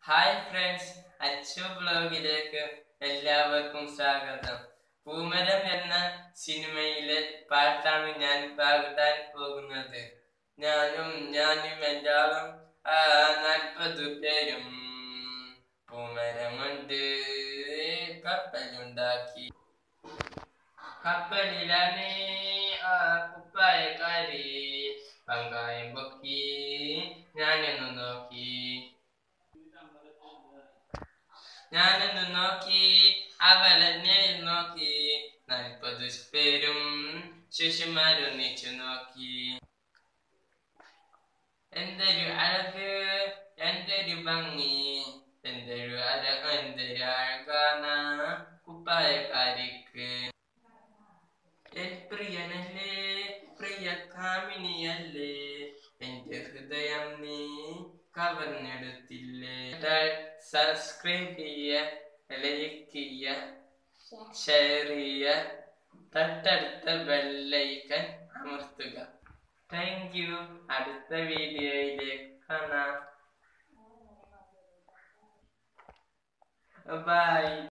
hi friends Achu ബ്ലോഗിലേക്ക് എല്ലാവർക്കും സ്വാഗതം പൂമരം എന്ന സിനിമയിലെ പാട്ടാണ് ഞാൻ പാടാൻ പോകുന്നത് ഞാനും ഞാനും എൻ്റെ ആളും ആ നാൽപ്പത് പേരും പൂമരമുണ്ട് കപ്പലുണ്ടാക്കി കപ്പലിലാണ് ആ കുപ്പായക്കാരി പങ്കായം പൊക്കി ഞാനൊന്ന് നോക്കി ഞാനൊന്ന് നോക്കി അവളെന്നെ നോക്കി നാൽപ്പത് പേരും ശിശുമാരൊന്നിച്ചു നോക്കി എന്തൊരു അഴക് എന്തൊരു ഭംഗി എന്തൊരു അര എന്തൊരു അഴകാണ് കുപ്പായക്കാരിക്ക് എൻ പ്രിയനല്ലേ പ്രിയ കാമിനിയല്ലേ എന്റെ ഹൃദയം നീ കവർന്നെടുത്തില്ലേ സബ്സ്ക്രൈബ് ചെയ്യ ലൈക്ക് ചെയ്യ ഷെയർ ചെയ്യ തൊട്ടടുത്ത ബെല്ലൈക്കൻ അമർത്തുക താങ്ക് യു അടുത്ത വീഡിയോയിലേക്ക് കാണാം ബൈ